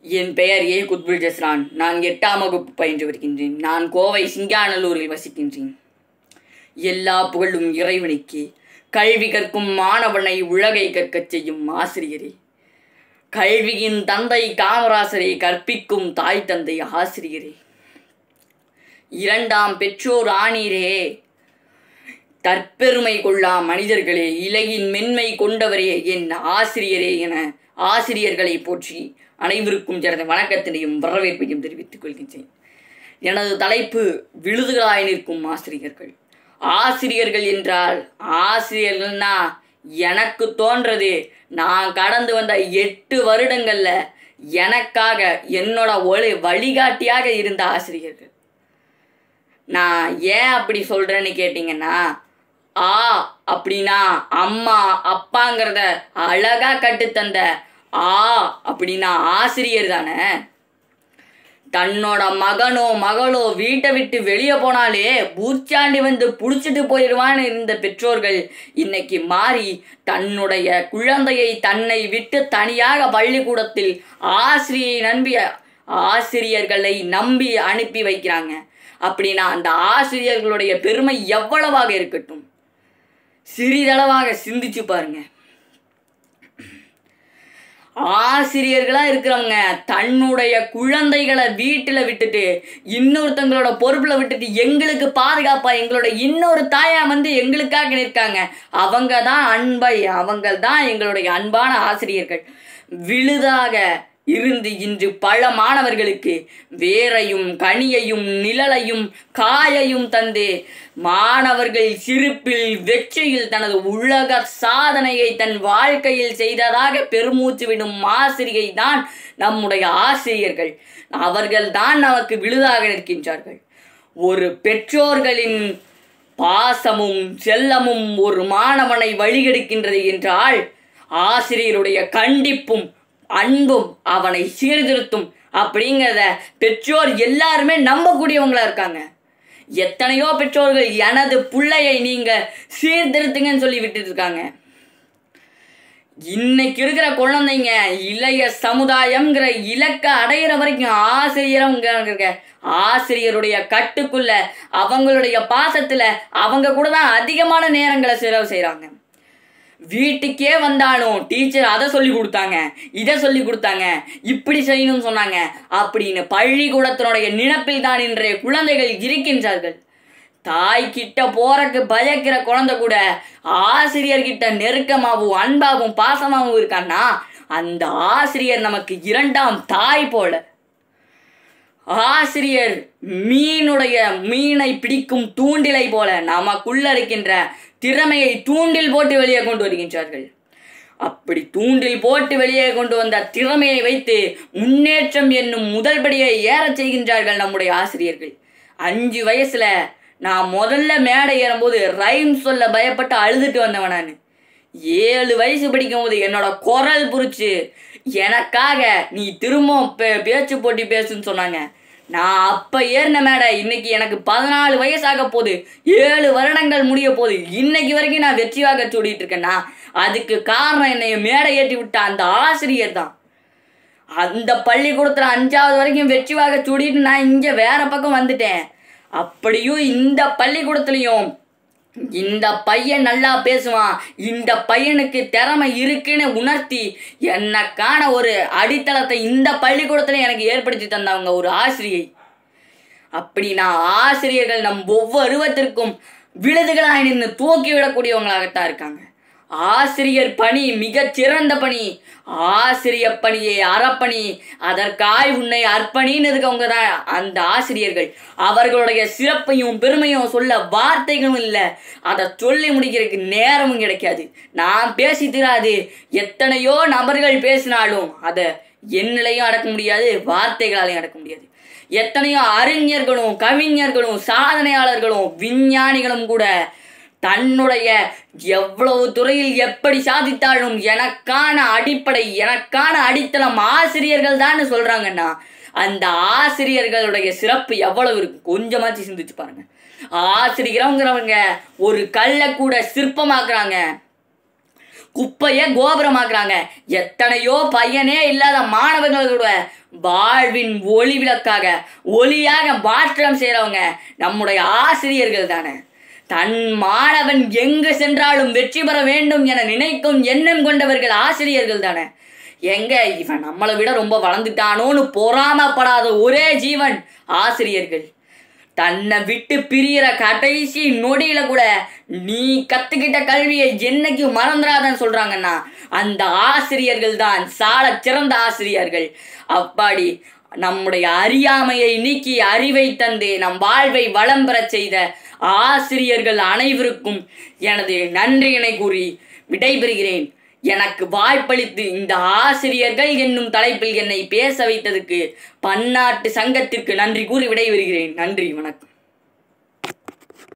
என் பெயர் ஏ குத்புல் ஜஸ்ரான் நான் எட்டாம் வகுப்பு பயின்று வருகின்றேன் நான் கோவை சிங்காநல்லூரில் வசிக்கின்றேன் எல்லா புகழும் இறைவனுக்கு கல்வி கற்கும் மாணவனை உலகை கற்கச் செய்யும் ஆசிரியரே கல்வியின் தந்தை காமராசரை கற்பிக்கும் தாய் தந்தை ஆசிரியரே இரண்டாம் பெற்றோர் ஆணீரே தற்பெருமை கொள்ளா மனிதர்களே இலையின் மென்மை கொண்டவரே என் ஆசிரியரே என ஆசிரியர்களை போற்றி அனைவருக்கும் எனது வணக்கத்தினையும் வரவேற்பையும் தெரிவித்துக் கொள்கின்றேன் எனது தலைப்பு விழுதுகளாய் நிற்கும் ஆசிரியர்கள் ஆசிரியர்கள் என்றால் ஆசிரியர்கள்னா எனக்கு தோன்றது நான் கடந்து வந்த எட்டு வருடங்கள்ல எனக்காக என்னோட ஒளி வழிகாட்டியாக இருந்த ஆசிரியர்கள் நான் ஏன் அப்படி சொல்கிறேன்னு கேட்டிங்கன்னா ஆ அப்படின்னா அம்மா அப்பாங்கிறத அழகாக கட்டுத்தந்த ஆ அப்படின்னா ஆசிரியர் தானே தன்னோட மகனோ மகளோ வீட்டை விட்டு வெளியே போனாலே பூச்சாண்டி வந்து புடிச்சிட்டு போயிடுவான்னு இருந்த பெற்றோர்கள் இன்னைக்கு மாறி தன்னுடைய குழந்தையை தன்னை விட்டு தனியாக பள்ளிக்கூடத்தில் ஆசிரியை நம்பி ஆசிரியர்களை நம்பி அனுப்பி வைக்கிறாங்க அப்படின்னா அந்த ஆசிரியர்களுடைய பெருமை எவ்வளவாக இருக்கட்டும் சிறிதளவாக சிந்திச்சு பாருங்க ஆசிரியர்களாக இருக்கிறவங்க தன்னுடைய குழந்தைகளை வீட்டில் விட்டுட்டு இன்னொருத்தங்களோட பொறுப்பில் விட்டுட்டு எங்களுக்கு பாதுகாப்பாக எங்களோட இன்னொரு தாயா வந்து எங்களுக்காக நிற்காங்க அவங்க தான் அன்பை அவங்க தான் எங்களுடைய அன்பான ஆசிரியர்கள் விழுதாக இருந்து இன்று பல மாணவர்களுக்கு வேரையும் கனியையும் நிழலையும் காயையும் தந்து மாணவர்கள் சிரிப்பில் வெற்றியில் தனது உலக சாதனையை தன் வாழ்க்கையில் செய்ததாக பெருமூச்சு விடும் ஆசிரியை தான் நம்முடைய ஆசிரியர்கள் அவர்கள் தான் நமக்கு விழுதாக நிற்கின்றார்கள் ஒரு பெற்றோர்களின் பாசமும் செல்லமும் ஒரு மாணவனை வழிகெடுக்கின்றது என்றால் ஆசிரியருடைய கண்டிப்பும் அன்பும் அவனை சீர்திருத்தும் அப்படிங்கிறத பெற்றோர் எல்லாருமே நம்பக்கூடியவங்களா இருக்காங்க எத்தனையோ பெற்றோர்கள் எனது பிள்ளையை நீங்க சீர்திருத்துங்கன்னு சொல்லி விட்டுட்டு இருக்காங்க இன்னைக்கு இருக்கிற குழந்தைங்க இளைய சமுதாயம்ங்கிற இலக்க அடையிற வரைக்கும் ஆசிரியரங்க ஆசிரியருடைய கட்டுக்குள்ள அவங்களுடைய பாசத்துல அவங்க கூட தான் அதிகமான நேரங்களை செலவு செய்கிறாங்க வீட்டுக்கே வந்தாலும் டீச்சர் அதை சொல்லி கொடுத்தாங்க இதை சொல்லி கொடுத்தாங்க இப்படி செய்யணும்னு சொன்னாங்க அப்படின்னு பள்ளிக்கூடத்தினுடைய நினப்பில் தான் இன்றைய குழந்தைகள் இருக்கின்றார்கள் தாய் கிட்ட போறக்கு பயக்கிற குழந்தை கூட ஆசிரியர்கிட்ட நெருக்கமாகவும் அன்பாகவும் பாசமாகவும் இருக்கான்னா அந்த ஆசிரியர் நமக்கு இரண்டாம் தாய் போல ஆசிரியர் மீனுடைய மீனை பிடிக்கும் தூண்டிலை போல நமக்குள்ள இருக்கின்ற திறமையை தூண்டில் போட்டு வெளியே கொண்டு வருகின்றார்கள் அப்படி தூண்டில் போட்டு வெளியே கொண்டு வந்த திறமையை வைத்து முன்னேற்றம் என்னும் முதல் படியை ஏறச் செய்கின்றார்கள் நம்முடைய ஆசிரியர்கள் அஞ்சு வயசுல நான் முதல்ல மேடை ஏறும்போது ரைம் சொல்ல பயப்பட்டு அழுதுட்டு வந்தவன் நான் ஏழு வயசு படிக்கும் போது என்னோட குரல் புரிச்சு எனக்காக நீ திரும்ப பே பேச்சு போட்டி பேசுன்னு சொன்னாங்க நான் அப்போ ஏறின மேடை இன்னைக்கு எனக்கு பதினாலு வயசாக போகுது ஏழு வருடங்கள் முடிய போகுது இன்னைக்கு வரைக்கும் நான் வெற்றியாக சூடிட்டு இருக்கேன்னா அதுக்கு காரணம் என்னை மேடை ஏற்றி விட்ட அந்த ஆசிரியர் தான் அந்த பள்ளிக்கூடத்தில் அஞ்சாவது வரைக்கும் வெற்றிவாக சூடிட்டு நான் இங்கே வேற பக்கம் வந்துட்டேன் அப்படியும் இந்த பள்ளிக்கூடத்துலையும் இந்த பையன் நல்லா பேசுவான் இந்த பையனுக்கு திறமை இருக்குன்னு உணர்த்தி எனக்கான ஒரு அடித்தளத்தை இந்த பள்ளிக்கூடத்துல எனக்கு ஏற்படுத்தி தந்தவங்க ஒரு ஆசிரியை அப்படி நான் ஆசிரியர்கள் நம் ஒவ்வொருவத்திற்கும் விழுதுகளாக நின்று தூக்கி விடக்கூடியவங்களாகத்தான் இருக்காங்க ஆசிரியர் பணி மிகச் சிறந்த பணி ஆசிரியர் பணியே அறப்பணி அதற்காய் உன்னை அர்ப்பணின்னு இருக்கவங்க தான் அந்த ஆசிரியர்கள் அவர்களுடைய சிறப்பையும் பெருமையும் சொல்ல வார்த்தைகளும் இல்லை அதை சொல்லி முடிக்கிறதுக்கு நேரமும் கிடைக்காது நான் பேசி தராது எத்தனையோ நபர்கள் பேசினாலும் அதை என்னிலையும் அடக்க முடியாது வார்த்தைகளாலையும் அடக்க முடியாது எத்தனையோ அறிஞர்களும் கவிஞர்களும் சாதனையாளர்களும் விஞ்ஞானிகளும் கூட தன்னுடைய எவ்வளவு துறையில் எப்படி சாதித்தாலும் எனக்கான அடிப்படை எனக்கான அடித்தளம் ஆசிரியர்கள் தான் சொல்றாங்கன்னா அந்த ஆசிரியர்களுடைய சிறப்பு எவ்வளவு இருக்கு கொஞ்சமாச்சு சிந்திச்சு பாருங்க ஆசிரியரவங்கிறவங்க ஒரு கல்லை கூட சிற்பமாக்குறாங்க குப்பையை கோபுரமாக்குறாங்க எத்தனையோ பையனே இல்லாத மாணவர்களோட வாழ்வின் ஒளி விளக்காக ஒளியாக மாற்றம் செய்கிறவங்க நம்முடைய ஆசிரியர்கள் தானே தன் மாணவன் எங்கு சென்றாலும் வெற்றி பெற வேண்டும் என நினைக்கும் எண்ணம் கொண்டவர்கள் ஆசிரியர்கள் தானே எங்க இவன் நம்மளை விட ரொம்ப வளர்ந்துட்டானோன்னு பொறாமப்படாத ஒரே ஜீவன் ஆசிரியர்கள் தன்னை விட்டு பிரியிற கடைசி நொடியில கூட நீ கத்துக்கிட்ட கல்வியை என்னைக்கு மறந்துடாதன்னு சொல்றாங்கன்னா அந்த ஆசிரியர்கள் தான் சால சிறந்த ஆசிரியர்கள் அப்பாடி நம்முடைய அறியாமையை நீக்கி அறிவை தந்து நம் வாழ்வை வளம் பெறச் செய்த ஆசிரியர்கள் அனைவருக்கும் எனது நன்றியினை கூறி விடைபெறுகிறேன் எனக்கு வாய்ப்பளித்து இந்த ஆசிரியர்கள் என்னும் தலைப்பில் என்னை பேச வைத்ததுக்கு பன்னாட்டு சங்கத்திற்கு நன்றி கூறி விடைபெறுகிறேன் நன்றி வணக்கம்